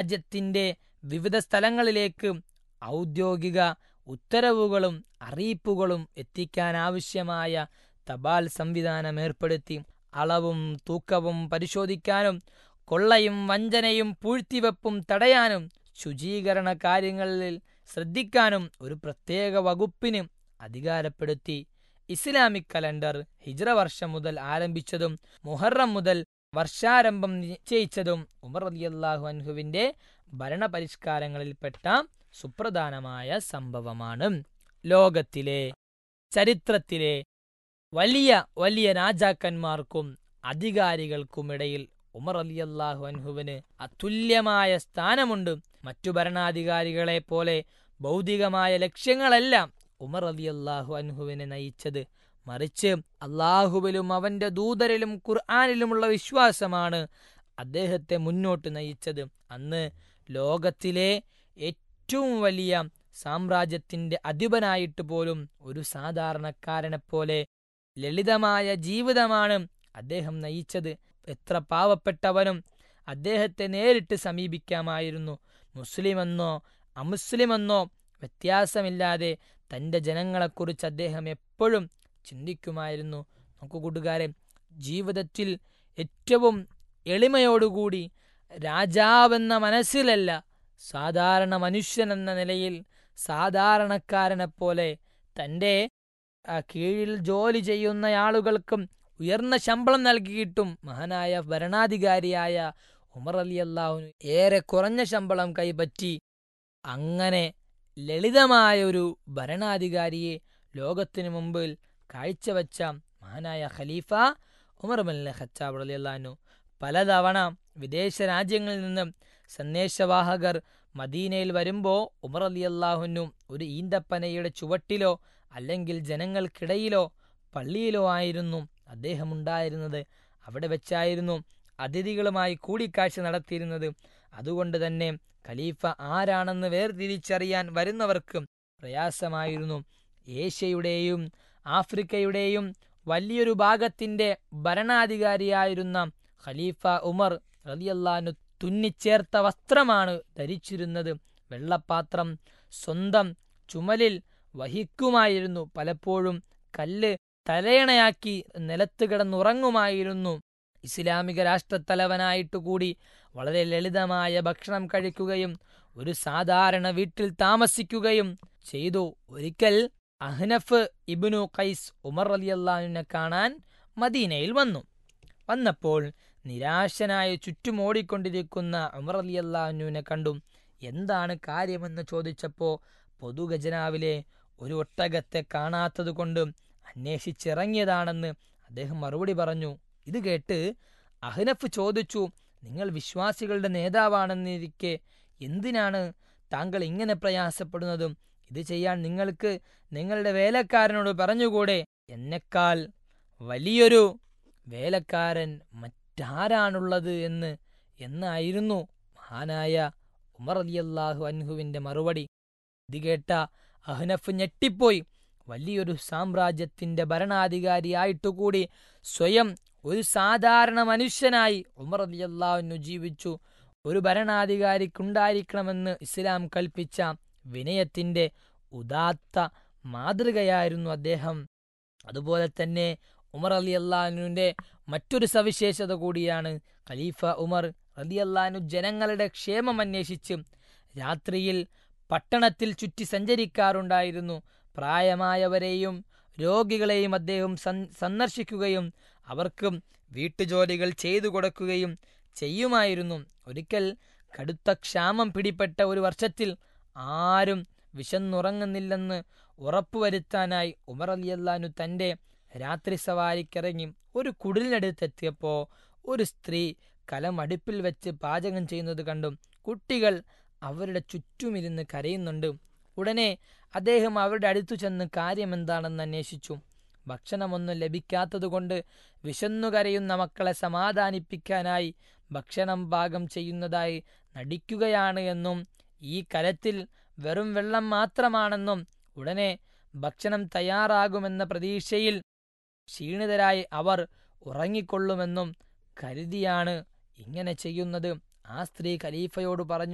രാജ്യത്തിന്റെ വിവിധ സ്ഥലങ്ങളിലേക്ക് ഔദ്യോഗിക ഉത്തരവുകളും അറിയിപ്പുകളും എത്തിക്കാനാവശ്യമായ തപാൽ സംവിധാനം ഏർപ്പെടുത്തി അളവും തൂക്കവും പരിശോധിക്കാനും കൊള്ളയും വഞ്ചനയും പൂഴ്ത്തിവെപ്പും തടയാനും ശുചീകരണ കാര്യങ്ങളിൽ ശ്രദ്ധിക്കാനും ഒരു പ്രത്യേക വകുപ്പിന് അധികാരപ്പെടുത്തി ഇസ്ലാമിക് കലണ്ടർ ഹിജ്റ വർഷം മുതൽ ആരംഭിച്ചതും മുഹറം മുതൽ വർഷാരംഭം നിശ്ചയിച്ചതും ഉമർ റളിയല്ലാഹു അൻഹുവിന്റെ ഭരണപരിഷ്കാരങ്ങളിൽപ്പെട്ട സുപ്രധാനമായ സംഭവമാണ് ലോകത്തിലെ ചരിത്രത്തിലെ വലിയ വലിയ രാജാക്കന്മാർക്കും അധികാരികൾക്കുമിടയിൽ ഉമർ അലിയല്ലാഹു അൻഹുവിന് അതുല്യമായ സ്ഥാനമുണ്ട് മറ്റു ഭരണാധികാരികളെ പോലെ ഭൗതികമായ ലക്ഷ്യങ്ങളെല്ലാം ഉമർ അലിയല്ലാഹു അൻഹുവിനെ നയിച്ചത് മറിച്ച് അള്ളാഹുവിലും അവന്റെ ദൂതരിലും ഖുർആാനിലുമുള്ള വിശ്വാസമാണ് അദ്ദേഹത്തെ മുന്നോട്ട് നയിച്ചത് അന്ന് ലോകത്തിലെ ഏറ്റവും വലിയ സാമ്രാജ്യത്തിന്റെ അധിപനായിട്ട് പോലും ഒരു സാധാരണക്കാരനെ പോലെ ലളിതമായ ജീവിതമാണ് അദ്ദേഹം നയിച്ചത് എത്ര പാവപ്പെട്ടവനും അദ്ദേഹത്തെ നേരിട്ട് സമീപിക്കാമായിരുന്നു മുസ്ലിമെന്നോ അമുസ്ലിമെന്നോ വ്യത്യാസമില്ലാതെ തൻ്റെ ജനങ്ങളെക്കുറിച്ച് അദ്ദേഹം എപ്പോഴും ചിന്തിക്കുമായിരുന്നു നോക്കൂ കൂട്ടുകാരെ ജീവിതത്തിൽ ഏറ്റവും എളിമയോടുകൂടി രാജാവെന്ന മനസ്സിലല്ല സാധാരണ മനുഷ്യൻ എന്ന നിലയിൽ സാധാരണക്കാരനെ പോലെ തൻ്റെ കീഴിൽ ജോലി ചെയ്യുന്ന ആളുകൾക്കും ഉയർന്ന ശമ്പളം നൽകിയിട്ടും മഹാനായ ഭരണാധികാരിയായ ഉമർ അലി അള്ളാഹുന് ഏറെ കുറഞ്ഞ ശമ്പളം കൈപ്പറ്റി അങ്ങനെ ലളിതമായ ഒരു ഭരണാധികാരിയെ ലോകത്തിനു മുമ്പിൽ കാഴ്ചവെച്ച മഹാനായ ഖലീഫ ഉമർ മല്ല ഖച്ചാബ് അലി അള്ളഹാനു പലതവണ വിദേശ രാജ്യങ്ങളിൽ നിന്നും സന്ദേശവാഹകർ മദീനയിൽ വരുമ്പോൾ ഉമർ അലി അള്ളാഹുനു ഒരു ഈന്തപ്പനയുടെ ചുവട്ടിലോ അല്ലെങ്കിൽ ജനങ്ങൾക്കിടയിലോ പള്ളിയിലോ ആയിരുന്നു അദ്ദേഹം ഉണ്ടായിരുന്നത് അവിടെ വെച്ചായിരുന്നു അതിഥികളുമായി കൂടിക്കാഴ്ച നടത്തിയിരുന്നത് അതുകൊണ്ട് തന്നെ ഖലീഫ ആരാണെന്ന് വേർതിരിച്ചറിയാൻ വരുന്നവർക്ക് പ്രയാസമായിരുന്നു ഏഷ്യയുടെയും ആഫ്രിക്കയുടെയും വലിയൊരു ഭാഗത്തിന്റെ ഭരണാധികാരിയായിരുന്ന ഖലീഫ ഉമർ റലിയല്ലാനു തുന്നിച്ചേർത്ത വസ്ത്രമാണ് ധരിച്ചിരുന്നത് വെള്ളപ്പാത്രം സ്വന്തം ചുമലിൽ വഹിക്കുമായിരുന്നു പലപ്പോഴും കല്ല് തലയണയാക്കി നിലത്ത് കിടന്നുറങ്ങുമായിരുന്നു ഇസ്ലാമിക രാഷ്ട്രത്തലവനായിട്ട് കൂടി വളരെ ലളിതമായ ഭക്ഷണം കഴിക്കുകയും ഒരു സാധാരണ വീട്ടിൽ താമസിക്കുകയും ചെയ്തു ഒരിക്കൽ അഹ്നഫ് ഇബ്നു ഖൈസ് ഉമർ അലിയല്ലാഹുവിനെ കാണാൻ മദീനയിൽ വന്നു വന്നപ്പോൾ നിരാശനായ ചുറ്റും ഓടിക്കൊണ്ടിരിക്കുന്ന ഉമർ അലിയല്ലാഹുവിനെ കണ്ടു എന്താണ് കാര്യമെന്ന് ചോദിച്ചപ്പോൾ പൊതുഖജനാവിലെ ഒരു ഒട്ടകത്തെ കാണാത്തതുകൊണ്ട് അന്വേഷിച്ചിറങ്ങിയതാണെന്ന് അദ്ദേഹം മറുപടി പറഞ്ഞു ഇത് കേട്ട് അഹ്നഫ് ചോദിച്ചു നിങ്ങൾ വിശ്വാസികളുടെ നേതാവാണെന്നിരിക്കെ എന്തിനാണ് താങ്കൾ ഇങ്ങനെ പ്രയാസപ്പെടുന്നതും ഇത് ചെയ്യാൻ നിങ്ങൾക്ക് നിങ്ങളുടെ വേലക്കാരനോട് പറഞ്ഞുകൂടെ എന്നെക്കാൾ വലിയൊരു വേലക്കാരൻ മറ്റാരാണുള്ളത് എന്ന് എന്നായിരുന്നു മഹാനായ ഉമർ അലിയല്ലാഹു അൻഹുവിന്റെ മറുപടി ഇത് കേട്ട അഹ്നഫ് ഞെട്ടിപ്പോയി വലിയൊരു സാമ്രാജ്യത്തിന്റെ ഭരണാധികാരിയായിട്ടുകൂടി സ്വയം ഒരു സാധാരണ മനുഷ്യനായി ഉമർ അലിയല്ലാഹുനു ജീവിച്ചു ഒരു ഭരണാധികാരിക്കുണ്ടായിരിക്കണമെന്ന് ഇസ്ലാം കൽപ്പിച്ച വിനയത്തിന്റെ ഉദാത്ത മാതൃകയായിരുന്നു അദ്ദേഹം അതുപോലെ തന്നെ ഉമർ അലി അള്ളാഹുവിന്റെ മറ്റൊരു സവിശേഷത കൂടിയാണ് ഖലീഫ ഉമർ അലി അള്ളാഹു ജനങ്ങളുടെ ക്ഷേമം അന്വേഷിച്ച് രാത്രിയിൽ പട്ടണത്തിൽ ചുറ്റി സഞ്ചരിക്കാറുണ്ടായിരുന്നു പ്രായമായവരെയും രോഗികളെയും അദ്ദേഹം സന്ദർശിക്കുകയും അവർക്ക് വീട്ടുജോലികൾ ചെയ്തു കൊടുക്കുകയും ചെയ്യുമായിരുന്നു ഒരിക്കൽ കടുത്ത ക്ഷാമം പിടിപ്പെട്ട ഒരു വർഷത്തിൽ ആരും വിശന്നുറങ്ങുന്നില്ലെന്ന് ഉറപ്പുവരുത്താനായി ഉമർ അലിയല്ലാനു തന്റെ രാത്രി സവാരിക്കിറങ്ങി ഒരു കുടിലിനടുത്തെത്തിയപ്പോൾ ഒരു സ്ത്രീ കലം അടുപ്പിൽ വെച്ച് പാചകം ചെയ്യുന്നത് കണ്ടും കുട്ടികൾ അവരുടെ ചുറ്റുമിരുന്ന് കരയുന്നുണ്ട് ഉടനെ അദ്ദേഹം അവരുടെ അടുത്തു ചെന്ന് കാര്യമെന്താണെന്ന് അന്വേഷിച്ചു ഭക്ഷണമൊന്നും ലഭിക്കാത്തതുകൊണ്ട് വിശന്നു കരയുന്ന മക്കളെ സമാധാനിപ്പിക്കാനായി ഭക്ഷണം പാകം ചെയ്യുന്നതായി നടിക്കുകയാണ് എന്നും ഈ കലത്തിൽ വെറും വെള്ളം മാത്രമാണെന്നും ഉടനെ ഭക്ഷണം തയ്യാറാകുമെന്ന പ്രതീക്ഷയിൽ ക്ഷീണിതരായി അവർ ഉറങ്ങിക്കൊള്ളുമെന്നും കരുതിയാണ് ഇങ്ങനെ ചെയ്യുന്നത് ആ സ്ത്രീ ഖലീഫയോട് പറഞ്ഞു